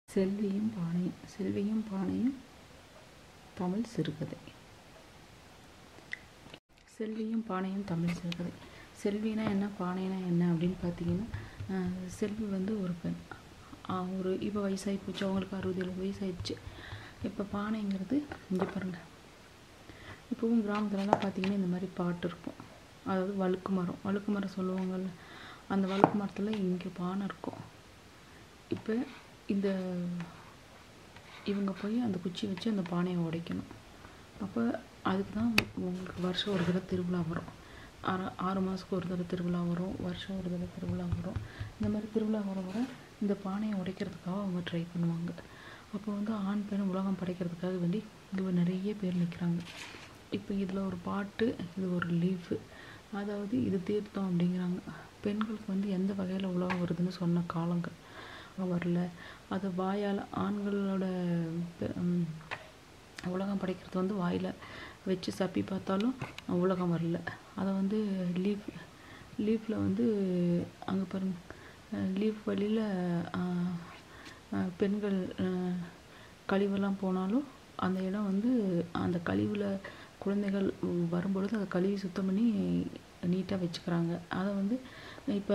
செல்வியும் பானையும் செல்வியும் பானையும் தமிழ் சிறுகதை செல்வியும் பானையும் தமிழ் சிறுகதை செல்வினா என்ன பானைனா என்ன அப்படின்னு பார்த்தீங்கன்னா அஹ், செல்வி வந்து ஒரு பெண் அஹ், ஒரு இப்போ வயசாகி போச்சு அவங்களுக்கு அறுபது எழுபது வயசாயிடுச்சு இப்போ பானைங்கிறது இங்கே பாருங்கள் இப்போவும் கிராமத்துலலாம் பார்த்தீங்கன்னா இந்த மாதிரி பாட்டு இருக்கும் அதாவது வழுக்கு மரம் வழுக்கு மரம் சொல்லுவாங்கல்ல அந்த வழுக்கு மரத்தில் இங்கே பானை இருக்கும் இப்போ இந்த இவங்க போய் அந்த குச்சி வச்சு அந்த பானையை உடைக்கணும் அப்போ அதுக்கு தான் உங்களுக்கு வருஷம் ஒரு தடவை திருவிழா வரும் ஆறு ஆறு மாதத்துக்கு ஒரு தடவை திருவிழா வரும் வருஷம் ஒரு தடவை திருவிழா வரும் இந்த மாதிரி திருவிழா வர வர இந்த பானையை உடைக்கிறதுக்காக அவங்க ட்ரை பண்ணுவாங்க அப்போ வந்து ஆண் பெண் உலகம் படைக்கிறதுக்காக வேண்டி இங்கே நிறைய பேர் நிற்கிறாங்க இப்போ இதில் ஒரு பாட்டு இது ஒரு லீஃபு அதாவது இது தீர்த்தம் அப்படிங்கிறாங்க பெண்களுக்கு வந்து எந்த வகையில் உலகம் வருதுன்னு சொன்ன காலங்கள் வரல அது வாயால் ஆண்களோட பெ- ம், உலகம் படைக்கிறது வந்து வாயில் வச்சு சப்பி பார்த்தாலும் உலகம் வரல அதை வந்து லீஃப் லீஃபில் வந்து அங்கே பாருங்க லீஃப் வழியில் பெண்கள் அஹ், கழிவெல்லாம் போனாலும் அந்த இடம் வந்து அந்த கழிவில் குழந்தைகள் வரும்பொழுது அதை கழுவி சுத்தம் பண்ணி நீட்டாக வச்சுக்கிறாங்க அதை வந்து இப்போ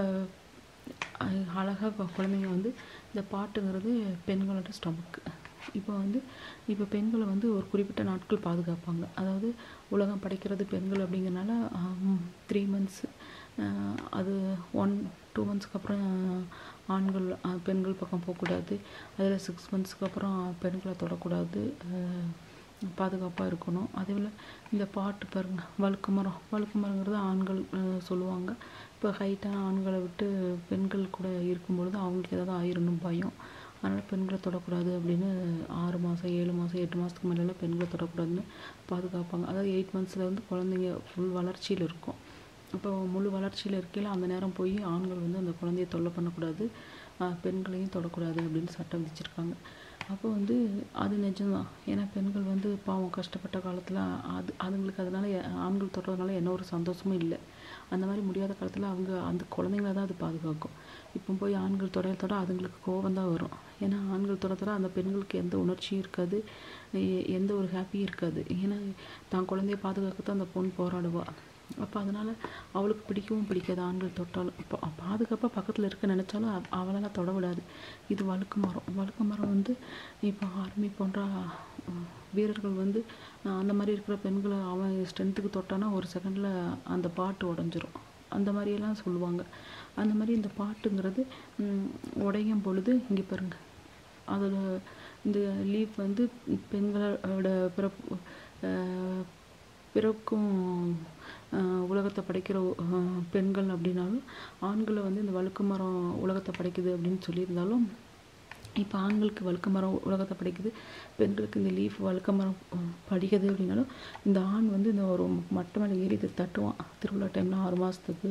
அழகாக குழந்தைங்க வந்து இந்த பாட்டுங்கிறது பெண்களோட ஸ்டொமக்கு இப்போ வந்து இப்போ பெண்களை வந்து ஒரு குறிப்பிட்ட நாட்கள் பாதுகாப்பாங்க அதாவது உலகம் படைக்கிறது பெண்கள் அப்படிங்கிறனால த்ரீ மந்த்ஸ் அது ஒன் டூ மந்த்ஸ்க்கு அப்புறம் ஆண்கள் அஹ், பெண்கள் பக்கம் போகக்கூடாது அதில் சிக்ஸ் மந்த்ஸ்க்கு அப்புறம் பெண்களை தொடக்கூடாது பாதுகாப்பாக இருக்கணும் அதே போல் இந்த பாட்டு பாருங்க வழுக்கு மரம் வழுக்கு மரங்கிறது ஆண்கள் அஹ், சொல்லுவாங்க இப்போ ஹைட்டான ஆண்களை விட்டு பெண்கள் கூட இருக்கும்பொழுது அவங்களுக்கு ஏதாவது ஆயிரணும் பயம் அதனால் பெண்களை தொடக்கூடாது அப்படின்னு ஆறு மாதம் ஏழு மாதம் எட்டு மாதத்துக்கு மேலெல்லாம் பெண்களை தொடக்கூடாதுன்னு பாதுகாப்பாங்க அதாவது எயிட் மந்த்ஸில் வந்து குழந்தைங்க ஃபுல் வளர்ச்சியில் இருக்கும் இப்போ முழு வளர்ச்சியில் இருக்கையில் அந்த நேரம் போய் ஆண்கள் வந்து அந்த குழந்தைய தொல்லை பண்ணக்கூடாது ஆஹ் பெண்களையும் தொடக்கூடாது அப்படின்னு சட்டம் விதிச்சிருக்காங்க அப்போ வந்து அது நிஜம்தான் ஏன்னா பெண்கள் வந்து பாவம் கஷ்டப்பட்ட காலத்தில் அது அதுங்களுக்கு அதனால எ- ஆண்கள் தொடுறதுனால என்ன ஒரு சந்தோஷமும் இல்லை அந்த மாதிரி முடியாத காலத்தில் அவங்க அந்த குழந்தைங்கள தான் அது பாதுகாக்கும் இப்போ போய் ஆண்கள் தொடைய தொட அதுங்களுக்கு கோபம் தான் வரும் ஏன்னா ஆண்கள் தொட தொட அந்த பெண்களுக்கு எந்த உணர்ச்சியும் இருக்காது எ- எந்த ஒரு ஹாப்பியும் இருக்காது ஏன்னா தான் குழந்தைய பாதுகாக்கத்தான் அந்த பொண்ணு போராடுவா அப்போ அதனால் அவளுக்கு பிடிக்கவும் பிடிக்காது ஆண்கள் தொட்டாலும் இப்போ பாதுகாப்பாக பக்கத்தில் இருக்க நினச்சாலும் அவ- அவளால் தொட விடாது இது வழுக்கு மரம் வழுக்கு மரம் வந்து இப்போ ஆர்மி போன்ற அஹ், வீரர்கள் வந்து அஹ், அந்த மாதிரி இருக்கிற பெண்களை அவன் ஸ்ட்ரென்த்துக்கு தொட்டானா ஒரு செகண்டில் அந்த பாட்டு உடஞ்சிரும் அந்த மாதிரியெல்லாம் சொல்லுவாங்க அந்த மாதிரி இந்த பாட்டுங்கிறது ம், உடையும் பொழுது இங்கே பாருங்க அதில் இந்த லீஃப் வந்து பெண்களோட பிறப்பு அஹ், பிறக்கும் அஹ், உலகத்தை படைக்கிற அஹ், பெண்கள் அப்படின்னாலும் ஆண்களை வந்து இந்த வழுக்கு மரம் உலகத்தை படைக்குது அப்படின்னு சொல்லியிருந்தாலும் இப்போ ஆண்களுக்கு வழுக்க மரம் உலகத்தை படைக்குது பெண்களுக்கு இந்த லீஃப் வழுக்க மரம் அஹ், படிக்குது அப்படின்னாலும் இந்த ஆண் வந்து இந்த ஒரு மட்டை மேலே ஏறி இதை தட்டுவான் திருவிழா டைமில் ஆறு மாதத்துக்கு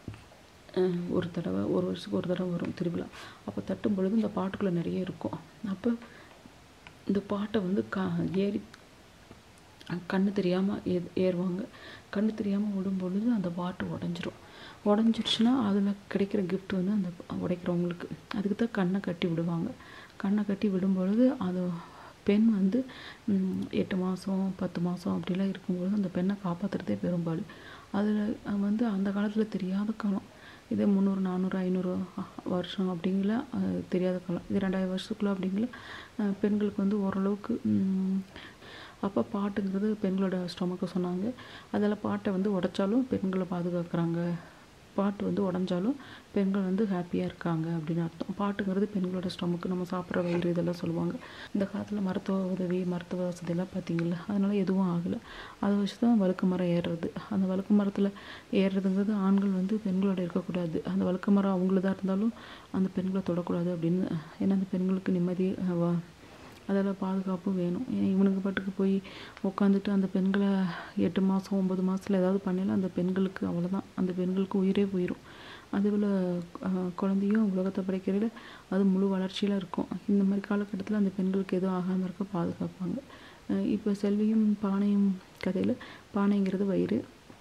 ஒரு தடவை ஒரு வருஷத்துக்கு ஒரு தடவை வரும் திருவிழா அப்போ தட்டும் பொழுது இந்த பாட்டுக்குள்ளே நிறைய இருக்கும் அப்போ இந்த பாட்டை வந்து கா ஏறி கண்ணு தெரியாமல் ஏ ஏறுவாங்க கண்ணு தெரியாமல் விடும் பொழுது அந்த பாட்டு உடஞ்சிரும் உடஞ்சிருச்சுன்னா அதில் கிடைக்கிற gift வந்து அந்த உடைக்கிறவங்களுக்கு அதுக்கு தான் கண்ணை கட்டி விடுவாங்க கண்ணை கட்டி விடும் பொழுது அது பெண் வந்து ம், எட்டு மாதம் பத்து மாதம் அப்படிலாம் இருக்கும்பொழுது அந்த பெண்ணை காப்பாற்றுறதே பெரும்பாடு அதில் வந்து அந்த காலத்தில் தெரியாத காலம் இதே முந்நூறு நானூறு ஐநூறு வருஷம் அப்படிங்கல அஹ், தெரியாத காலம் இது ரெண்டாயிரம் வருஷத்துக்குள்ள அப்படிங்கல அஹ், பெண்களுக்கு வந்து ஓரளவுக்கு ம், அப்போ பாட்டுங்கிறது பெண்களோட ஸ்டொமக்கை சொன்னாங்க அதில் பாட்டை வந்து உடைச்சாலும் பெண்களை பாதுகாக்கிறாங்க பாட்டு வந்து உடஞ்சாலும் பெண்கள் வந்து ஹாப்பியாக இருக்காங்க அப்படின்னு அர்த்தம் பாட்டுங்கிறது பெண்களோட ஸ்டொமக்கு நம்ம சாப்பிட்ற வயிறு இதெல்லாம் சொல்லுவாங்க இந்த காலத்தில் மருத்துவ உதவி மருத்துவ வசதியெல்லாம் பார்த்தீங்கல்ல அதனால எதுவும் ஆகலை அதை வச்சு தான் வழுக்கு மரம் ஏறுறது அந்த வழுக்கு மரத்தில் ஏறுறதுங்கிறது ஆண்கள் வந்து பெண்களோட இருக்கக்கூடாது அந்த வழுக்கு மரம் அவங்களதா இருந்தாலும் அந்த பெண்களை தொடக்கூடாது அப்படின்னு ஏன்னா அந்த பெண்களுக்கு நிம்மதி அஹ், வ- அதில் பாதுகாப்பும் வேணும் ஏன் இவனுங்க பாட்டுக்கு போய் உட்காந்துட்டு அந்த பெண்களை எட்டு மாதம் ஒம்பது மாதத்தில் ஏதாவது பண்ணல அந்த பெண்களுக்கு அவ்வளோதான் அந்த பெண்களுக்கு உயிரே போயிடும் அதேபோல் குழந்தையும் உலகத்தை படைக்கிறதுல அது முழு வளர்ச்சியில் இருக்கும் இந்த மாதிரி காலகட்டத்தில் அந்த பெண்களுக்கு எதுவும் ஆகாமல் இருக்க பாதுகாப்பாங்க அஹ் இப்போ செல்வியும் பானையும் கதையில் பானைங்கிறது வயிறு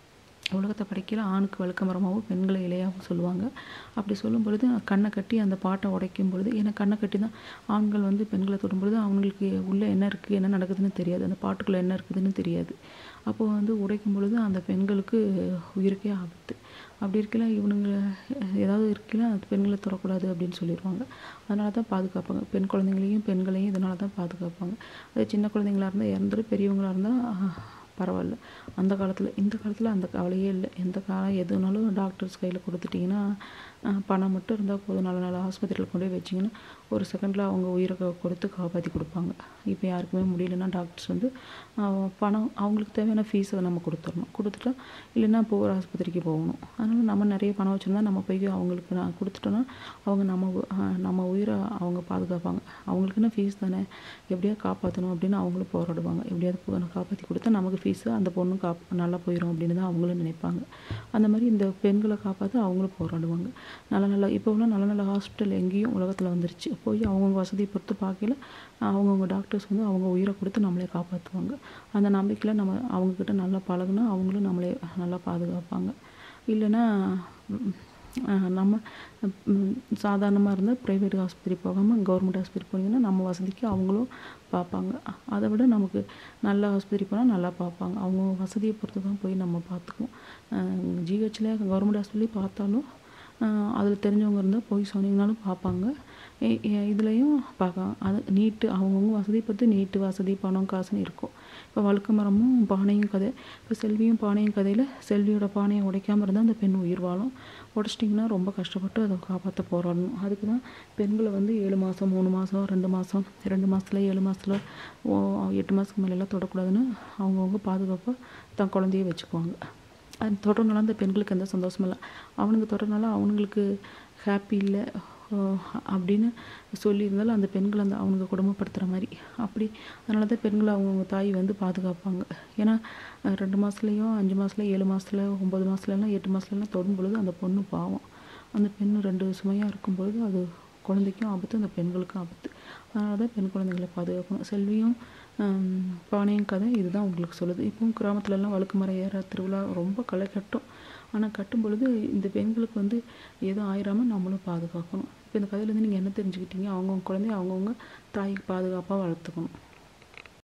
உலகத்தை படைக்கல ஆணுக்கு வழுக்க மரமாகவும் பெண்களை இலையாகவும் சொல்லுவாங்க அப்படி சொல்லும் பொழுது கண்ணை கட்டி அந்த பாட்டை உடைக்கும் பொழுது ஏன்னா கண்ணை கட்டி தான் ஆண்கள் வந்து பெண்களை தொடும் பொழுது அவங்களுக்கு உள்ளே என்ன இருக்குது என்ன நடக்குதுன்னு தெரியாது அந்த பாட்டுக்குள்ளே என்ன இருக்குதுன்னு தெரியாது அப்போது வந்து உடைக்கும் பொழுது அந்த பெண்களுக்கு உயிருக்கே ஆபத்து அப்படி இருக்கல இவனுங்க ஏதாவது இருக்கல அந்த பெண்களை தொடக்கூடாது அப்படின்னு சொல்லிடுவாங்க அதனால தான் பாதுகாப்பாங்க பெண் குழந்தைங்களையும் பெண்களையும் இதனால தான் பாதுகாப்பாங்க அது சின்ன குழந்தைங்களா இருந்தால் இறந்துரும் பெரியவங்களா இருந்தால் பரவாயில்ல அந்த காலத்தில் இந்த காலத்தில் அந்த கவலையே இல்லை எந்த காலம் எதுனாலும் டாக்டர்ஸ் கையில் கொடுத்துட்டிங்கன்னா அஹ், பணம் மட்டும் இருந்தால் போதும் நல்ல நல்ல ஆஸ்பத்திரியில் கொண்டு போய் வச்சிங்கன்னா ஒரு செகண்டில் அவங்க உயிரை க- கொடுத்து காப்பாற்றி கொடுப்பாங்க இப்போ யாருக்குமே முடியலன்னா டாக்டர்ஸ் வந்து அஹ், பணம் அவங்களுக்கு தேவையான ஃபீஸை நம்ம கொடுத்துடணும் கொடுத்துட்டா இல்லைன்னா இப்போ ஒரு ஆஸ்பத்திரிக்கு போகணும் அதனால் நம்ம நிறைய பணம் வச்சுருந்தா நம்ம போய் அவங்களுக்கு நான் கொடுத்துட்டோன்னா அவங்க நம்ம உ- அஹ், நம்ம உயிரை அவங்க பாதுகாப்பாங்க அவங்களுக்குன்னு ஃபீஸ் தானே எப்படியா காப்பாற்றணும் அப்படின்னு அவங்களும் போராடுவாங்க எப்படியாவது போ- காப்பாற்றி கொடுத்தா நமக்கு ஃபீஸு அந்த பொண்ணும் காப் நல்லா போயிடும் அப்படின்னு தான் அவங்களும் நினைப்பாங்க அந்த மாதிரி இந்த பெண்களை காப்பாற்ற அவங்களும் போராடுவாங்க நல்ல நல்ல இப்போ உள்ள நல்ல நல்ல ஹாஸ்பிட்டல் எங்கேயும் உலகத்தில் வந்துருச்சு போய் அவங்கவுங்க வசதியை பொறுத்து பார்க்கல அவங்கவுங்க டாக்டர்ஸ் வந்து அவங்க உயிரை கொடுத்து நம்மளே காப்பாற்றுவாங்க அந்த நம்பிக்கையில் நம்ம அவங்கக்கிட்ட நல்லா பழகுனா அவங்களும் நம்மளே நல்லா பாதுகாப்பாங்க இல்லைன்னா ம், அஹ், நம்ம சாதாரணமாக இருந்தால் ப்ரைவேட் ஆஸ்பத்திரி போகாமல் கவர்மெண்ட் ஆஸ்பத்திரி போனீங்கன்னா நம்ம வசதிக்கு அவங்களும் பார்ப்பாங்க அ- அதை விட நமக்கு நல்ல ஆஸ்பத்திரி போனால் நல்லா பார்ப்பாங்க அவங்க வசதியை பொறுத்து தான் போய் நம்ம பார்த்துக்குவோம் ஜிஹெச்சில் கவர்மெண்ட் ஹாஸ்பிட்டலே பார்த்தாலும் அதில் தெரிஞ்சவங்க இருந்தால் போய் சொன்னீங்கனாலும் பார்ப்பாங்க இ- இ- இதுலேயும் பார்க்கலாம் அது நீட்டு அவங்கவுங்க வசதி பொறுத்து நீட்டு வசதி பணம் காசுன்னு இருக்கும் இப்போ வழுக்கு மரமும் பானையும் கதை இப்போ செல்வியும் பானையும் கதையில் செல்வியோட பானையை உடைக்காமல் இருந்தால் அந்த பெண் உயிர் வாழும் உடச்சிட்டிங்கன்னா ரொம்ப கஷ்டப்பட்டு அதை காப்பாற்ற போராடணும் அதுக்கு தான் பெண்களை வந்து ஏழு மாதம் மூணு மாதம் ரெண்டு மாதம் ரெண்டு மாதத்துல ஏழு மாதத்துல ஓ எட்டு மாதத்துக்கு மேலெல்லாம் தொடக்கூடாதுன்னு அவங்கவுங்க பாதுகாப்பாக தன் குழந்தைய வச்சுக்குவாங்க அது தொடர்னால அந்த பெண்களுக்கு எந்த சந்தோஷமும் இல்லை அவனுங்க தொடர்னால அவனுங்களுக்கு ஹாப்பி இல்லை அப்படின்னு சொல்லியிருந்தாலும் அந்த பெண்கள் அந்த அவனுங்க கொடுமைப்படுத்துகிற மாதிரி அப்படி அதனால தான் பெண்களை அவங்கவுங்க தாய் வந்து பாதுகாப்பாங்க ஏன்னா அஹ், ரெண்டு மாதத்துலேயும் அஞ்சு மாதத்துல ஏழு மாதத்துல ஒம்பது மாதத்துலலாம் எட்டு மாதத்துலலாம் தொடும் பொழுது அந்த பொண்ணு பாவம் அந்த பெண்ணு ரெண்டு சுமையாக இருக்கும் பொழுது அது குழந்தைக்கும் ஆபத்து அந்த பெண்களுக்கும் ஆபத்து அதனால தான் பெண் குழந்தைகளை பாதுகாக்கணும் செல்வியும் ஹம், பானையும் கதை இதுதான் உங்களுக்கு சொல்லுது இப்பவும் கிராமத்துலலாம் வழுக்கு மரம் ஏற திருவிழா ரொம்ப களை கட்டும் ஆனால் கட்டும் பொழுது இந்த பெண்களுக்கு வந்து எதுவும் ஆயிராமல் நம்மளும் பாதுகாக்கணும் இப்போ இந்த கதையிலேருந்து நீங்கள் என்ன தெரிஞ்சுக்கிட்டீங்க அவங்கவுங்க குழந்தைய அவங்கவுங்க தாய்க்கு பாதுகாப்பாக வளர்த்துக்கணும்